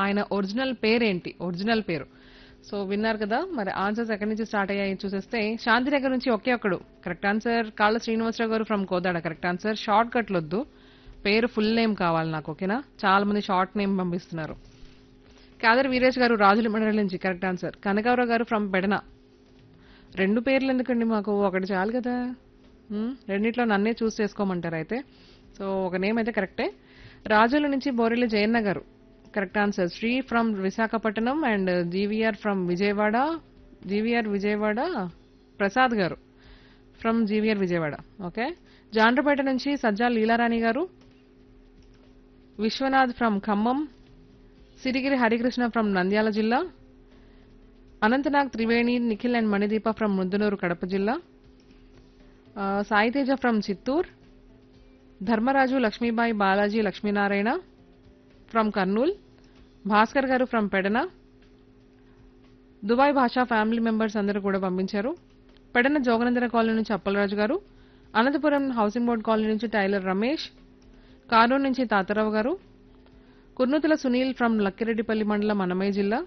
ఆయన ఒరిజినల్ పేరేంటి ఒరిజినల్ పేరు సో విన్నారు కదా మరి ఆన్సర్స్ ఎక్కడి నుంచి స్టార్ట్ అయ్యాయి చూసేస్తే శాంతినగర్ నుంచి ఒకే ఒక్కడు కరెక్ట్ ఆన్సర్ కాళ్ళ శ్రీనివాసరావు గారు ఫ్రమ్ కోదాడ కరెక్ట్ ఆన్సర్ షార్ట్ కట్లు వద్దు పేరు ఫుల్ నేమ్ కావాలి నాకు ఓకేనా చాలా మంది షార్ట్ నేమ్ పంపిస్తున్నారు కాదర్ వీరేష్ గారు రాజుల మండలి నుంచి కరెక్ట్ ఆన్సర్ కనకావరావు గారు ఫ్రమ్ పెడన రెండు పేర్లు ఎందుకండి మాకు ఒకటి చాలు కదా మ్మ్, రెండిట్లో నన్నే చూస్ చేసుకోమంటారు అయితే సో ఒక నేమ్ అయితే కరెక్టే రాజుల నుంచి బోరెల్లి జయన్న గారు correct answer Sri from Visakhapatnam and GVR from Vijayawada GVR Vijayawada Prasad గారు from GVR Vijayawada okay Jandrapeta నుంచి సజ్జా లీలారాణి గారు విశ్వనాథ్ ఫ్రమ్ ఖమ్మం సిరిగిరి హరికృష్ణ ఫ్రమ్ నంద్యాల జిల్లా అనంతనాగ్ త్రివేణి నిఖిల్ అండ్ మణిదీప ఫ్రమ్ ముద్దునూరు కడప జిల్లా ఆ, సాయితేజ ఫ్రమ్ చిత్తూర్ ధర్మరాజు లక్ష్మీబాయి బాలాజీ లక్ష్మీనారాయణ ఫ్రమ్ కర్నూల్ భాస్కర్ గారు from Pedana Dubai Basha family members అందరూ కూడా పంపించారు పెడన జోగనందన కాలనీ నుంచి అప్పలరాజు గారు అనంతపురం హౌసింగ్ బోర్డ్ కాలనీ నుంచి టైలర్ రమేష్ కారూరు నుంచి తాతారావు గారు కుర్నూతుల సునీల్ ఫ్రమ్ లక్కిరెడ్డిపల్లి మండలం అన్నమయ్య జిల్లా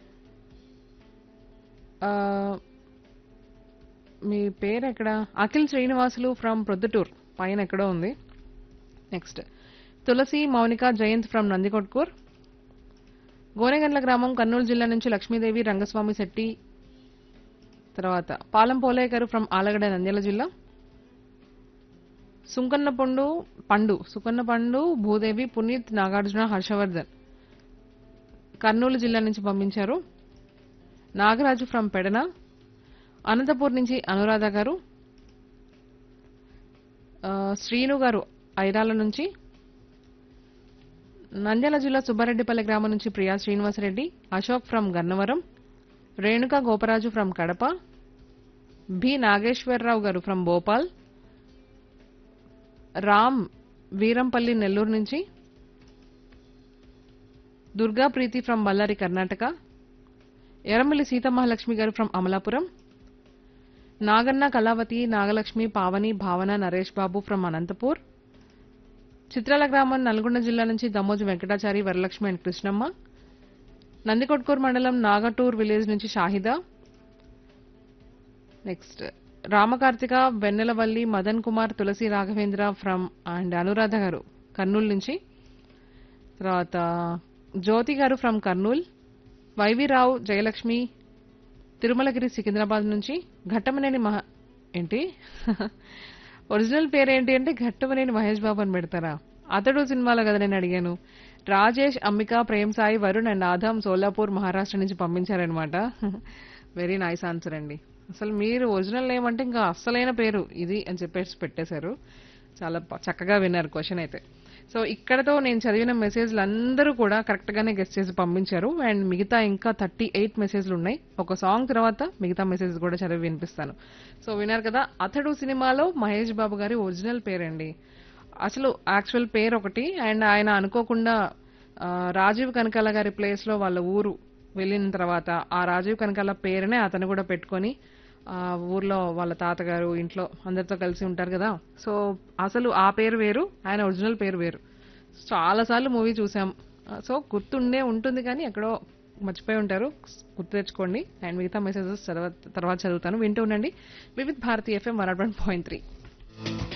ఆ, మీ పేరు ఎక్కడ అఖిల్ శ్రీనివాసులు ఫ్రమ్ ప్రొద్దుటూర్ పైన ఎక్కడో ఉంది నెక్స్ట్ తులసి మౌనిక జయంత్ ఫ్రమ్ నందికొట్కూర్ గోనెగండ్ల గ్రామం కర్నూలు జిల్లా నుంచి లక్ష్మీదేవి రంగస్వామి శెట్టి తర్వాత పాలం పోలయ్య గారు ఫ్రమ్ ఆలగడ నంద్యాల జిల్లా సుంకన్న పండు పండు సుకన్న పండు భూదేవి పునీత్ నాగార్జున హర్షవర్ధన్ కర్నూలు జిల్లా నుంచి పంపించారు నాగరాజు ఫ్రమ్ పెడన అనంతపూర్ నుంచి అనురాధ గారు ఆ, శ్రీను గారు ఐరాల నుంచి నంద్యాల జిల్లా సుబ్బారెడ్డిపల్లి గ్రామం నుంచి Priya Srinivasareddy Ashok from Gannavaram Renuka Goparaju from Kadapa B Nageswararao గారు ఫ్రమ్ భోపాల్ రామ్ వీరంపల్లి నెల్లూరు నుంచి దుర్గా ప్రీతి ఫ్రమ్ బళ్ళారి కర్ణాటక ఎర్రమల్లి సీతమహాలక్ష్మి గారు from Amalapuram Naganna Kalavathi Nagalakshmi Pavani Bhavana Naresh Babu from Anantapur చిత్రాల గ్రామం నల్గొండ జిల్లా నుంచి దమోజు వెంకటాచారి వరలక్ష్మి అండ్ కృష్ణమ్మ నందికొట్కూరు మండలం నాగటూర్ విలేజ్ నుంచి Shahida next Ramakarthika Vennelavalli Madan Kumar Tulasi Raghavendra from and Anuradha గారు కర్నూలు నుంచి తర్వాత జ్యోతి గారు ఫ్రమ్ కర్నూల్ వైవి రావు జయలక్ష్మి తిరుమలగిరి సికింద్రాబాద్ నుంచి ఘట్టమనేని మహా ఏంటి ఒరిజినల్ పేరేంటి అంటే ఘట్టమనేని మహేష్ బాబు అని పెడతారా అతడు సినిమాలో కదా నేను అడిగాను రాజేష్ అంబిక ప్రేమ్ సాయి వరుణ్ అండ్ ఆదాం సోలాపూర్ మహారాష్ట్ర నుంచి పంపించారనమాట వెరీ నైస్ ఆన్సర్ అండి అసలు మీరు ఒరిజినల్ నేమ్ అంటే ఇంకా అస్సలైన పేరు ఇది అని చెప్పేసి పెట్టేశారు చాలా ప- చక్కగా విన్నారు క్వశ్చన్ అయితే సో ఇక్కడతో నేను చదివిన మెసేజ్లు అందరూ కూడా కరెక్ట్ గానే గెస్ట్ చేసి పంపించారు అండ్ మిగతా ఇంకా థర్టీ ఎయిట్ మెసేజ్లు ఉన్నాయి ఒక సాంగ్ తర్వాత మిగతా మెసేజ్ కూడా చదివి వినిపిస్తాను సో విన్నారు కదా అతడు సినిమాలో మహేష్ బాబు గారి ఒరిజినల్ పేరండి అసలు యాక్చువల్ పేరు ఒకటి అండ్ ఆయన అనుకోకుండా ఆ, రాజీవ్ కనకాల గారి ప్లేస్ లో వాళ్ళ ఊరు వెళ్ళిన తర్వాత ఆ రాజీవ్ కనకాల పేరునే అతను కూడా పెట్టుకొని ఆ ఊర్లో వాళ్ళ తాతగారు ఇంట్లో అందరితో కలిసి ఉంటారు కదా సో అసలు ఆ పేరు వేరు ఆయన ఒరిజినల్ పేరు వేరు చాలా సార్లు మూవీ చూసాం సో గుర్తుండే ఉంటుంది కానీ ఎక్కడో మర్చిపోయి ఉంటారు గుర్తు తెచ్చుకోండి అండ్ మిగతా మెసేజెస్ తర్వాత తర్వాత చదువుతాను వింటూ ఉండండి Vividh Bharati FM one point three